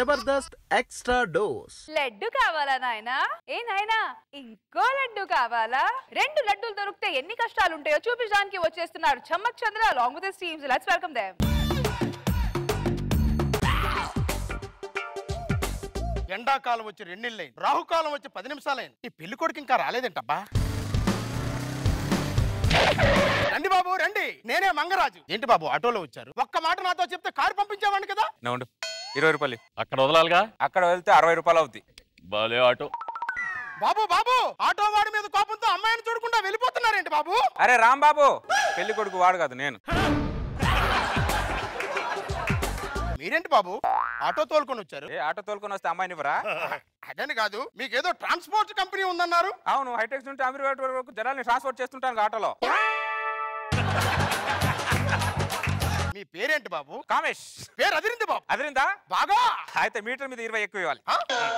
Jabardasth extra dose laddu కావాలా నాయనా ఏ నాయనా ఇంకో లడ్డు కావాలా రెండు లడ్డూలు దొరికితే ఎన్ని కష్టాలు ఉంటాయో చూపించడానికి వచ్చేస్తున్నారు Chammak Chandra along with teams let's welcome them ఎండాకాలం వచ్చి రెండేళ్ళైంది రాహుకాలం వచ్చి పది నిమిషాలైంది ఈ పెళ్లి కొడుకు ఇంకా రాలేదేంటబ్బా రండి బాబు రండి నేనే మంగరాజు ఏంటి బాబు ఆటోలో వచ్చారు ఒక్క మాట నాతో చెప్తే కారు పంపించేవాడిని కదా నా ఉండు ఇరవై రూపాయలు ఇవ్వు. అక్కడ వదలాలిగా అక్కడ వెళ్తే అరవై రూపాయలు అవుద్ది బాలే ఆటో బాబు బాబు ఆటో వాడి మీద కోపంతో అమ్మాయిని చూడకుండా వెళ్ళిపోతున్నారేంటి బాబు అరే రాంబాబు పెళ్లి కొడుకు వాడు కాదు నేను మీరేంటి బాబు ఆటో తోలుకొని వచ్చారు ఏ ఆటో తోలుకొని వస్తే అమ్మాయిని ఇవ్వరా అదని కాదు మీకేదో ట్రాన్స్పోర్ట్ కంపెనీ ఉందన్నారు అవును హైటెక్స్ నుండి అమీర్పేట వరకు జనాల్ని ట్రాన్స్పోర్ట్ చేస్తుంటాను ఆటోలో మీ పేరేంటి బాబు కామేష్ పేరు అదిరింది బాబు అదిరిందా బాగా అయితే మీటర్ మీద ఇరవై ఎక్కువ ఇవ్వాలి ఆ?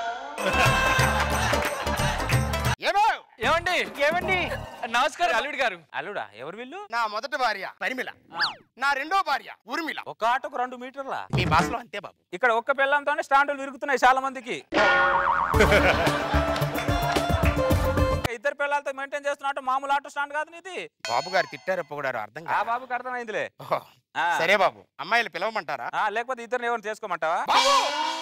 ఏమో ఏమండి ఏమండి నమస్కారం అల్లుడు గారు అల్లుడా ఎవరు వీళ్ళు నా మొదటి భార్య పరిమిళ నా రెండో భార్య ఉర్మిళ ఒక ఆటోకు రెండు మీటర్లా మీ భాషలో అంతే బాబు ఇక్కడ ఒక్క పిల్లంతోనే స్టాండ్లు విరుగుతున్నాయి చాలా మందికి ఇద్దరు పిల్లలతో మెయింటైన్ చేస్తున్నట్టు మామూలు ఆటో స్టాండ్ కాదు నీది బాబు గారు తిట్టారు పొగడారు అర్థం ఆ కాదు బాబుకి అర్థమైందిలే ఓహో. ఆ. సరే బాబు అమ్మాయిలు పిలవమంటారా ఆ, లేకపోతే ఇద్దరు ఎవరిని చేసుకోమంటావా బాబు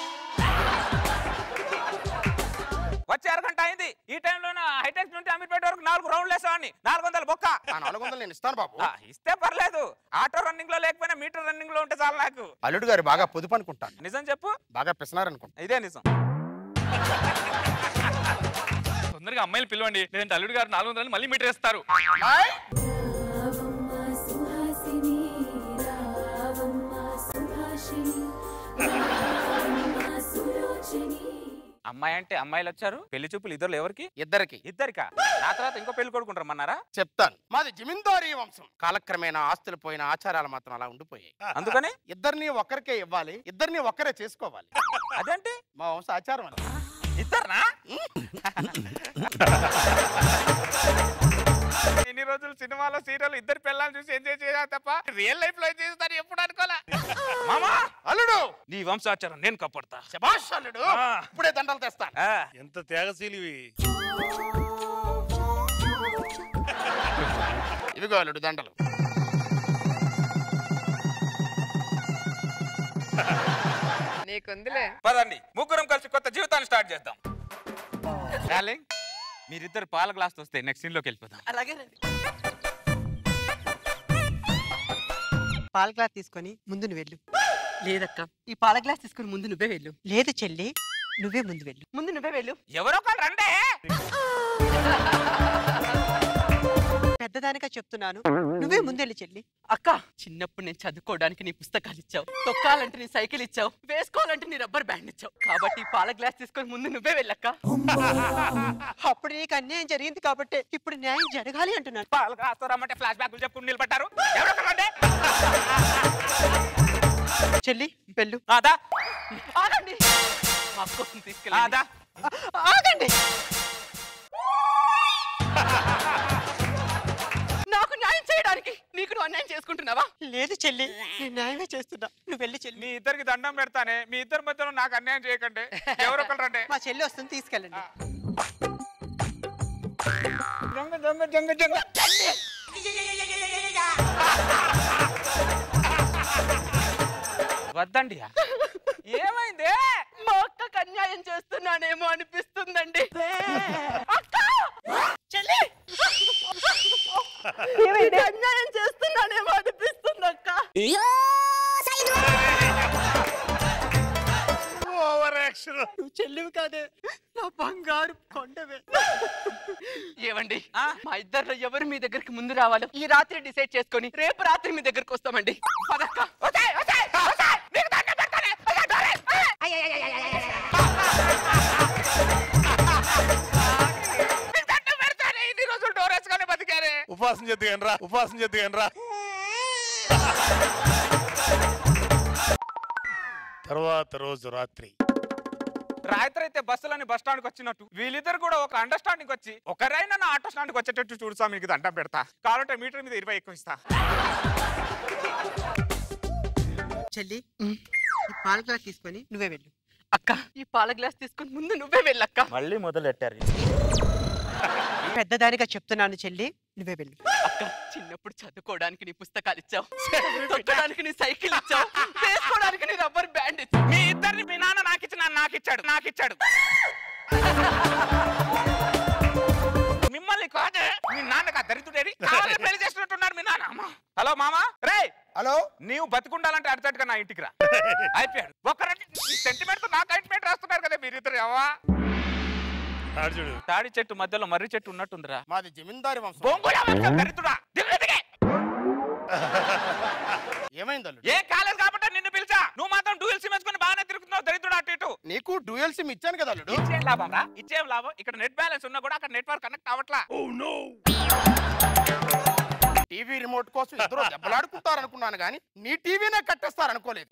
వచ్చే అరగంట అయింది ఈ టైంలో హైటెక్స్ నుండి అమీర్పేట వరకు నాలుగు రౌండ్లు వేసావాడిని నాలుగు వందల బొక్క ఆ నాలుగు వందలు నేను ఇస్తాను బాబు ఆ, ఇస్తే పర్లేదు ఆటో రన్నింగ్ లో లేకపోయినా మీటర్ రన్నింగ్ లో ఉంటే చాలు నాకు అల్లుడు గారు బాగా పొదుపు అనుకుంటాను నిజం చెప్పు బాగా పిసినారనుకుంటా ఇదే నిజం తొందరగా అమ్మాయిలు పిలవండి లేదంటే అల్లుడు గారు నాలుగు వందలని మళ్ళీ మీటర్ ఇస్తారు రావమ్మ సుహాసిని రావమ్మ సుభాషిణి రావమ్మ సులోచని అమ్మాయి అంటే అమ్మాయిలు వచ్చారు పెళ్లి చూపులు ఇద్దరు ఎవరికి ఇద్దరికి ఇద్దరికా నా తర్వాత ఇంకో పెళ్లి కొడుకుంటారమ్మన్నారా చెప్తాను మాది జమీందారీ వంశం కాలక్రమేణా ఆస్తులు పోయిన ఆచారాలు మాత్రం అలా ఉండిపోయాయి అందుకని ఇద్దరిని ఒక్కరికే ఇవ్వాలి ఇద్దరిని ఒక్కరే చేసుకోవాలి అదేంటి మా వంశ ఆచారం అది ఇద్దరునా ఇన్ని రోజులు సినిమాలో సీరియల్ ఇద్దరు పిల్లల్ని చూసి ఎంజాయ్ చేయాలి తప్ప రియల్ లైఫ్ లో చేస్తారు ఎప్పుడు అనుకోలే మామా అల్లుడు నీ వంశాచారం నేను కాపాడతా శబాష్ అల్లుడు ఆ. ఇప్పుడే దండలు తెస్తాను ఆ, ఎంత త్యాగశీలివి ఇవిగో అల్లుడు దండలు నీకుందిలే పదండి ముగ్గురం కలిసి కొత్త జీవితాన్ని స్టార్ట్ చేద్దాం డార్లింగ్ మీరిద్దరు పాల గ్లాస్ వస్తే నెక్స్ట్ సీన్ లోకి వెళ్ళిపోదాం పాల గ్లాస్ తీసుకొని ముందు నువ్వు వెళ్ళు లేదక్క ఈ పాల గ్లాస్ తీసుకొని ముందు నువ్వే వెళ్ళు లేదు చెల్లి నువ్వే ముందు వెళ్ళు ముందు నువ్వే వెళ్ళు ఎవరో ఒకరు రండే పెద్దదానిగా చెప్తున్నాను నువ్వే ముందు వెళ్ళు చెల్లి అక్క చిన్నప్పుడు నేను చదువుకోవడానికి నీ పుస్తకాలు ఇచ్చావు తొక్కాలంటే నీ సైకిల్ ఇచ్చావు వేసుకోవాలంటే నీ రబ్బర్ బ్యాండ్ ఇచ్చావు కాబట్టి ఈ పాల గ్లాస్ తీసుకొని ముందు నువ్వే వెళ్ళక్క అప్పుడు నీకు అన్యాయం జరిగింది కాబట్టి ఇప్పుడు న్యాయం జరగాలి అంటున్నాను పాల గ్లాస్ రమ్మంటే ఫ్లాష్ బ్యాక్ చెప్పుకుని నిలబడ్డారు ఎవరో ఒకరు రండి చెల్లి వెళ్ళు ఆదా ఆగండి మా అక్క కోసం తీసుకెళ్ళండి ఆదా ఆగండి నాకు న్యాయం చేయడానికి నీకు నువ్వు అన్యాయం చేసుకుంటున్నావా లేదు చెల్లి నేను న్యాయమే చేస్తున్నా నువ్వు వెళ్ళి చెల్లి మీ ఇద్దరికి దండం పెడతానే మీ ఇద్దరి మధ్యలో నాకు అన్యాయం చేయకండి ఎవరో ఒకరు రండి మా చెల్లి వస్తుంది తీసుకెళ్ళండి జంగ జంగ జంగ జంగ వద్దండి ఏమైంది మా అక్కకు అన్యాయం చేస్తున్నానేమో అనిపిస్తుందండి అక్క చెల్లి నీకు అన్యాయం చేస్తున్నానేమో అనిపిస్తుంది అక్క ఓవర్ యాక్షన్ నువ్వు చెల్లివి కాదే నా బంగారు కొండవే ఏవండి ఆ? మా ఇద్దరిలో ఎవరు మీ దగ్గరికి ముందు రావాలో ఈ రాత్రి డిసైడ్ చేసుకొని రేపు రాత్రి మీ దగ్గరికి వస్తామండి పదక్క వచ్చేయ్, వచ్చేయ్, వచ్చేయ్, నీకు దండం పెడతానే. వచ్చేయ్, డోరే. నీకు దండం పెడతానే. ఇన్ని రోజులు డోర్ వేసుకొని బతికారే ఉపాసం చేద్దుగాని రా ఉపాసం చేద్దుగాని రా తర్వాత రోజు రాత్రి రాత్రి అయితే బస్సులని బస్ స్టాండ్కి వచ్చినట్టు వీళ్ళిద్దరు కూడా ఒక అండర్స్టాండింగ్ వచ్చి ఒకరైనా నా ఆటో స్టాండ్కి వచ్చేటట్టు చూడుసా మీకు దండం పెడతా కావాలంటే మీటర్ మీద ఇరవై ఎక్కువ ఇస్తా చెల్లి ఈ పాల గ్లాస్ తీసుకొని నువ్వే వెళ్ళు అక్క ఈ పాల గ్లాస్ తీసుకొని ముందు నువ్వే వెళ్ళక్క మళ్ళీ మొదలెట్టారు పెద్దదానిగా చెప్తున్నాను చెల్లి నువ్వే వెళ్ళు అక్క చిన్నప్పుడు చదువుకోవడానికి నీ పుస్తకాలు ఇచ్చావు తొక్కడానికి నీ సైకిల్ ఇచ్చావు వేసుకోవడానికి నీ రబ్బర్ బ్యాండ్ ఇచ్చావు మీ ఇద్దరిని మీ నాన్న నాకు ఇచ్చిన నాకు ఇచ్చాడు నాకు ఇచ్చాడు మిమ్మల్ని కాదే మీ నాన్నకు ఆ దరిద్రుడేరి కావాలని పెళ్లి చేస్తున్నట్టున్నాడు మీ నాన్న అమ్మా. హలో మామా రే హలో నీవు బతుకుండాలంటే అర్జెంట్గా నా ఇంటికి రా అయిపోయాడు ఒక్కరంటే ఈ సెంటిమెంట్ నాకు అయింట్మెంట్ రాస్తున్నారు కదా మీరిద్దరు అవ్వా ఆడు చూడు తాడి చెట్టు మధ్యలో మర్రి చెట్టు ఉన్నట్టుందిరా మాది జమీందారి వంశం బొంగులా వంశం దరిద్రుడా దిగు, దిగే. ఏమైంది అల్లుడు ఏం కాలేదు కాబట్టి నిన్ను పిలిచా నువ్వు మాత్రం డూయల్ సిమ్ వేసుకుని బాగానే తిరుగుతున్నావు దరిద్రుడు అటు ఇటు నీకు డ్యూయల్ సిమ్ ఇచ్చాను కదా అల్లుడు ఇచ్చేం లాభం రా ఇచ్చేం లాభం ఇక్కడ నెట్ బ్యాలెన్స్ ఉన్నా కూడా అక్కడ నెట్వర్క్ కనెక్ట్ అవ్వట్లా టీవీ రిమోట్ కోసం ఇద్దరు దెబ్బలాడుకుంటారు అనుకున్నాను కానీ నీ టీవీనే కట్టేస్తారు అనుకోలేదు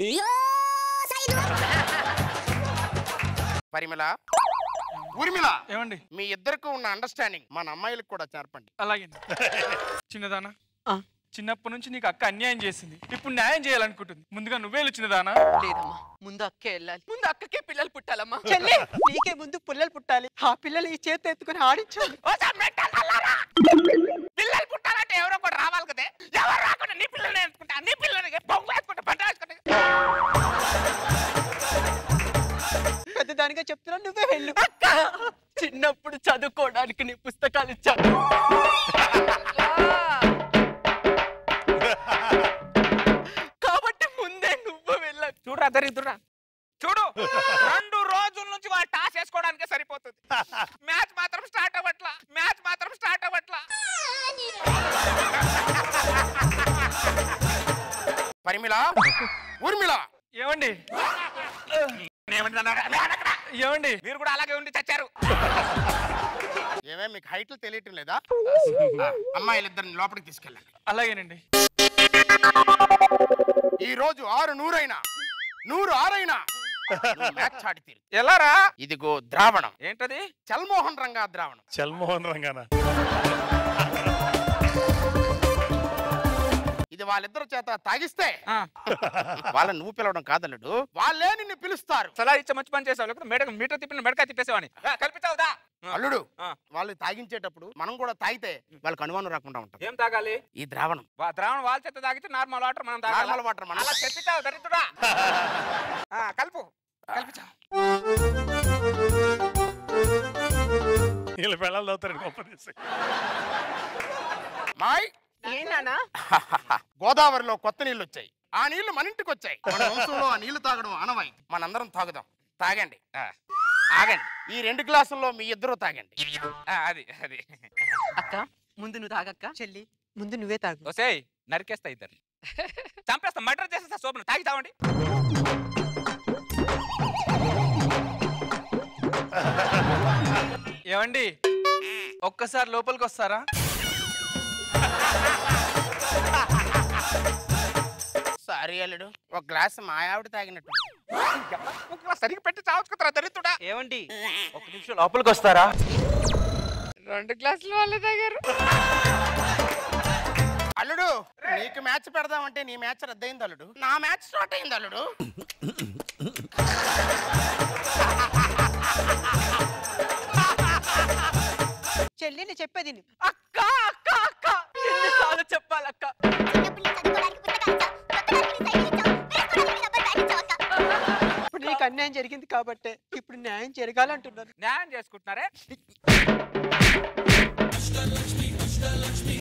పరిమళ ఊర్మిళ ఏమండి మీ ఇద్దరికి ఉన్న అండర్స్టాండింగ్ మన అమ్మాయిలకు కూడా చేర్పండి అలాగే చిన్నదానా ఆ. చిన్నప్పటి నుంచి నీకు అక్క అన్యాయం చేసింది ఇప్పుడు న్యాయం చేయాలనుకుంటుంది ముందుగా నువ్వే వెళ్ళు చిన్నదానా లేదమ్మా ముందు అక్కే వెళ్ళాలి ముందు అక్కకే పిల్లలు పుట్టాలమ్మా చెల్లి నీకే ముందు పుల్లలు పుట్టాలి ఆ పిల్లలు ఈ చేతి ఎత్తుకుని ఆడించాలి ఓ సమ్మెట్టలు నల్లారా! పిల్లలు పుట్టాలంటే ఎవరో ఒకటి రావాలి కదే ఎవరు రాకుండా నీ పిల్లల్ని వేసుకుంటా నీ పిల్లలకి బొంగు వేసుకుంటా బండ వేసుకుంటా పెద్దదానిగా చెప్తున్నాను నువ్వే వెళ్ళు అక్క చిన్నప్పుడు చదువుకోవడానికి నీ పుస్తకాలు ఇచ్చావు కాబట్టి ముందే నువ్వు వెళ్ళాలి చూడరా దరిద్రురా చూడు రెండు రోజుల నుంచి వాడు టాస్ వేసుకోవడానికే సరిపోతుంది మ్యాచ్ మాత్రం స్టార్ట్ అవ్వట్లా మ్యాచ్ మాత్రం స్టార్ట్ అవ్వట్లా పరిమళ ఊర్మిళ ఏమండి ఏమంటున్నారా? ఏమండి మీరు కూడా అలాగే ఉండి చచ్చారు ఏమే మీకు హైట్లు తెలియటం లేదా అమ్మాయిలిద్దరిని లోపలికి తీసుకెళ్ళండి అలాగేనండి ఈ రోజు ఆరు నూరైనా నూరు ఆరైనా నువ్వు మ్యాచ్ ఆడి తీరు ఎలారా ఇదిగో ద్రావణం ఏంటది చల్మోహన్ రంగా ద్రావణం చల్మోహన్ రంగాన ఇది వాళ్ళిద్దరి చేత తాగిస్తే ఆ, వాళ్ళని నువ్వు పిలవడం కాదల్లుడు వాళ్ళే నిన్ను పిలుస్తారు సలా ఇచ్చే మంచి పని చేసావు లేకపోతే మేడ మీటర్ తిప్పిన మెడకాయ తిప్పేసేవాని కల్పించావుదా అల్లుడు ఆ. వాళ్ళు తాగించేటప్పుడు మనం కూడా తాగితే వాళ్ళకి అనుమానం రాకుండా ఉంటుంది ఏం తాగాలి ఈ ద్రావణం వా- ద్రావణం వాళ్ళ చేత తాగితే నార్మల్ వాటర్ మనం తాగాలా? నార్మల్ వాటర్ మనం అలా చెప్పిస్తావు దరిద్రుడా ఆ, కలుపు కల్పించావు వీళ్ళ పిల్లలు అవుతారు గొప్ప తీసి మాయ్ ఏంటన్నా గోదావరిలో కొత్త నీళ్ళు వచ్చాయి ఆ నీళ్లు మన ఇంటికి వచ్చాయి మన వంశంలో ఆ నీళ్లు తాగడం అనవాయి మనందరం తాగుదాం తాగండి ఆ, ఆగండి ఈ రెండు గ్లాసుల్లో మీ ఇద్దరు తాగండి ఆ, అది అది అక్క ముందు నువ్వు తాగక్క చెల్లి ముందు నువ్వే తాగు వసేయ్ నరికేస్తా ఇద్దరు చంపేస్తా మర్డర్ చేసేస్తా శోభను తాగి తావండి ఏమండి ఒక్కసారి లోపలికి వస్తారా సారీ అల్లుడు ఒక గ్లాస్ మా ఆవిడ తాగినట్టు సరిగ్గా పెట్టి చావుకుతురా దరిద్రుడా ఏమండి ఒక నిమిషం లోపలికి వస్తారా రెండు గ్లాసులు వాళ్ళే తాగారు అల్లుడు నీకు మ్యాచ్ పెడదామంటే నీ మ్యాచ్ రద్దయింది అల్లుడు నా మ్యాచ్ స్టార్ట్ అయింది అల్లుడు చెల్లి నేను చెప్పేది విను. అక్క అక్క అక్క ఎన్నిసార్లు చెప్పాలక్క ఇప్పుడు నీకు అన్యాయం జరిగింది కాబట్టి ఇప్పుడు న్యాయం జరగాలంటున్నాను న్యాయం చేసుకుంటున్నారే